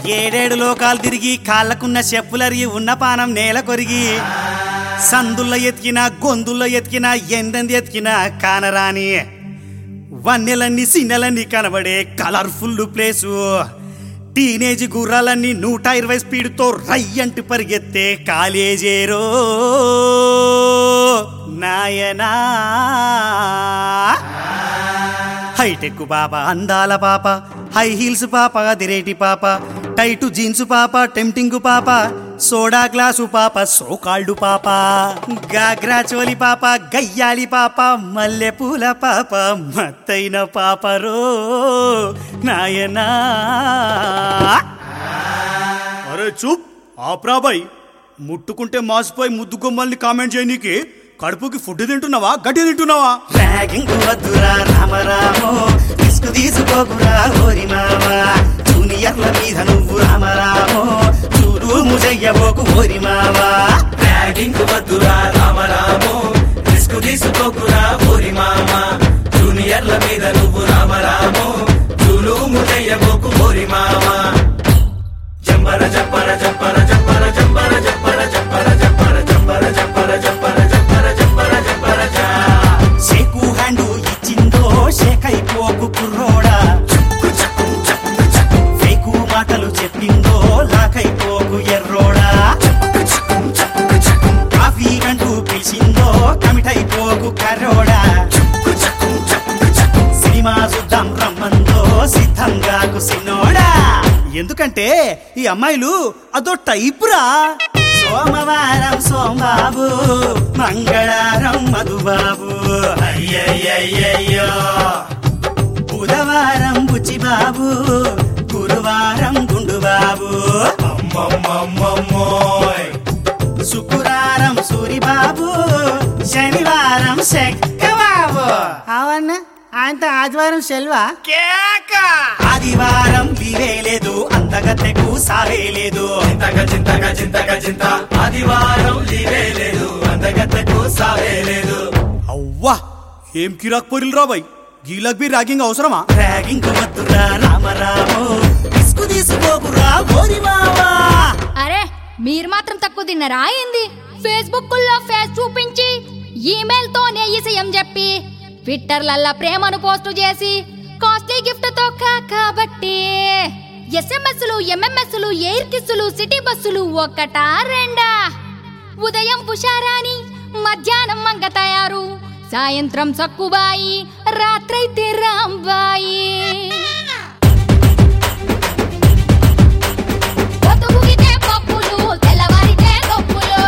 ఏడేడు లోకాలు తిరిగి కాళ్ళకున్న చెప్పులరిగి ఉన్న పానం నేల కొరిగి సందుల్లో ఎతికినా గొంతుల్లో ఎతికినా ఎందెంది ఎతికినా కానరాని వన్నెలన్నీ సిన్నెలన్నీ కనబడే కలర్ఫుల్ ప్లేసు టీనేజ్ గుర్రాలన్నీ నూట ఇరవై స్పీడ్తో రయ్యంటి పరిగెత్తే కాలేజేరో నాయనా హైటెక్ పాప అందాల పాప హై హీల్స్ పాప అదిరేటి పాప టైటు జీన్స్ పాప టెంప్టింగ్ పాప సోడా గ్లాసు పాప సోకాల్డు పాప గాగ్రా చోలి పాప గయ్యాలి పాప మల్లె పూల పాప మత్తైన పాపరో నాయనా అరే చూప్ ఆప్రాబాయ్ ముట్టుకుంటే మాసిపోయి ముద్దు గుమ్మల్ని కామెంట్ చేయనీకి కడుపుకి ఫుడ్ తింటున్నావా గడ్డి తింటున్నావా ర్యాగింగ్ వద్దురా రామరామో రిస్క్ తీసుకోకురా ఓరి మామా జూనియర్ల మీద నువ్వు రామరామో చూడు ముజయ్యబోకు ఓరి మామా ర్యాగింగ్ వద్దురా రామరామో రిస్క్ తీసుకోకురా ఊరి మామ జూనియర్ల మీద నువ్వు రామరామో చూలు ముజయ్యబోకు ఊరి మామ జంబర జంబర జంబర జంబర జంబర జంబర జంబర జంబర జంబర జంబర జంబర జంబర జంబర జంబర జా షేకు హ్యాండు ఇచ్చిందో షేక్ అయిపోకు కుర్రోడా ఫేకు మాటలు చెప్పిందో లాకైపోకు ఎర్రోడా కాఫీ అంటూ పిలిచిందో కమిటైపోకు కర్రోడా సినిమా చూద్దాం రమ్మందో సిద్ధంగాకు సిన్నోడా ఎందుకంటే ఈ అమ్మాయిలు అదో టైపురా సోమవారం సోంబాబు మంగళవారం మధుబాబు అయ్యయ్యయ్యయ్యో బుధవారం బుచ్చిబాబు గురువారం గుండుబాబు అమ్మమ్మమ్మమ్మోయ్ శుక్రవారం సూరిబాబు శనివారం శక్కబాబు అవున్న ఆయనతో ఆదివారం సెల్వా ఆదివారం లీవే లేదు అంతగత్తెకు సావే లేదు చింతక చింతక చింతక చింత ఆదివారం లీవే లేదు అందగత్తకు సావే లేదు అవ్వా ఏం కిరాక్ పొరిల్ రాబాయ్ గీలక్ బి ర్యాగింగ్ అవసరమా ర్యాగింగ్ వద్దురా రామరామో ఇసుకు తీసుకోకురా ఓరి మావా అరే మీరు మాత్రం తక్కువ తిన్నారా ఏంది ఫేస్బుక్ లో ఫేస్ చూపించి ఈమెయిల్ తోనే ఇసయం చెప్పి ట్విట్టర్లల్లా ప్రేమను పోస్టు చేసి కాస్ట్లీ గిఫ్ట్ తో కాబట్టి ఎస్ఎంఎస్లు ఎంఎంఎస్లు ఎయిర్ కిస్సులు సిటీ బస్సులు ఒక్కటా రెండా ఉదయం పుషారాని మధ్యాహ్నం మంగ తయారు సాయంత్రం సక్కుబాయి రాత్రైతే రాంబాయి పొద్దుగుకితే పప్పులు తెల్లవారితే నొప్పులు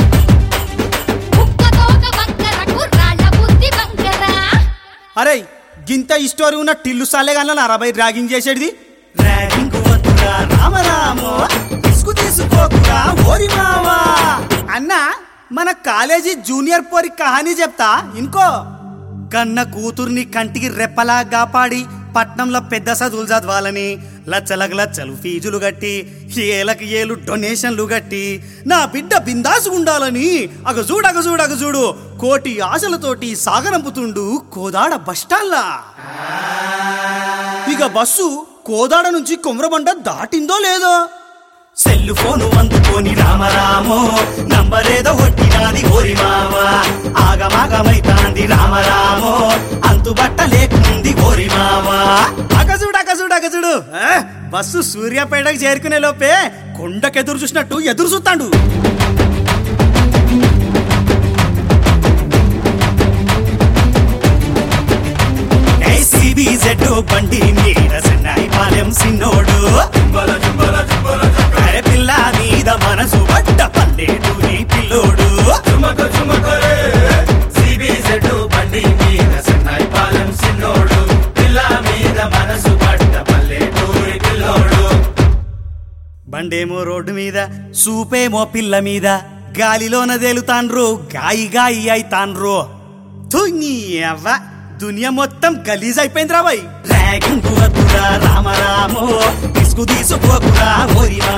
కుక్కతోక వంకర కుర్రాళ్ళ బుద్ధి వంకర అరే గింత స్టోరీ ఉన్న టిల్లు సాలేగాన అరవై ర్యాగింగ్ చేసేది ర్యాగింగ్ వద్దురా రామరామో ఇసుకు తీసుకోకురా ఓరి మావా అన్నా మన కాలేజీ జూనియర్ పోరి కహానీ చెప్తా ఇంకో కన్న కూతుర్ని కంటికి రెప్పలా కాపాడి పట్నంలో పెద్ద చదువులు చదవాలని లచ్చలకు లచ్చలు ఫీజులు కట్టి ఏలకు ఏలు డొనేషన్లు కట్టి నా బిడ్డ బిందాసు ఉండాలని అగజూడు అగజూడు అగజూడు కోటి ఆశలతోటి సాగరంపుతుండు కోదాడ బస్టాల్లా ఇక బస్సు కోదాడ నుంచి కొమరబండ దాటిందో లేదో సెల్లు ఫోను అందుకొని రామరామో నంబరేదో కొట్టినాది ఓరి మావా ఆగమాగమైతాంది రామరామో అంతుబట్ట లేకుంది ఓరి మావా అగజుడు అగజుడు అగజుడు ఆ, బస్సు సూర్యాపేటకు చేరుకునే లోపే కొండకెదురు చూసినట్టు ఎదురు చూస్తాడు జెడ్ బండి మీద సెన్నాయి పాలెం సిన్నోడు జుంబల జుంబల జుంబల జుంబల అరే పిల్ల మీద మనసు పడ్డ పల్లెడు ఈ పిల్లోడు చుమక చుమకరే సిబిజెడ్ బండి మీద సన్నాయి పాలెం సిన్నోడు పిల్ల మీద మనసు పడ్డ పల్లెటూరి పిల్లోడు బండేమో రోడ్డు మీద సూపేమో పిల్ల మీద గాలిలోన తేలుతాన్రు గాయి గాయి అయితాన్రు థు, నీ అవ్వ దునియా మొత్తం గలీజ్ అయిపోయింది రాబాయ్ ర్యాగింగ్ వద్దురా రామరామో ఇసుకు తీసుకోకురా ఓరి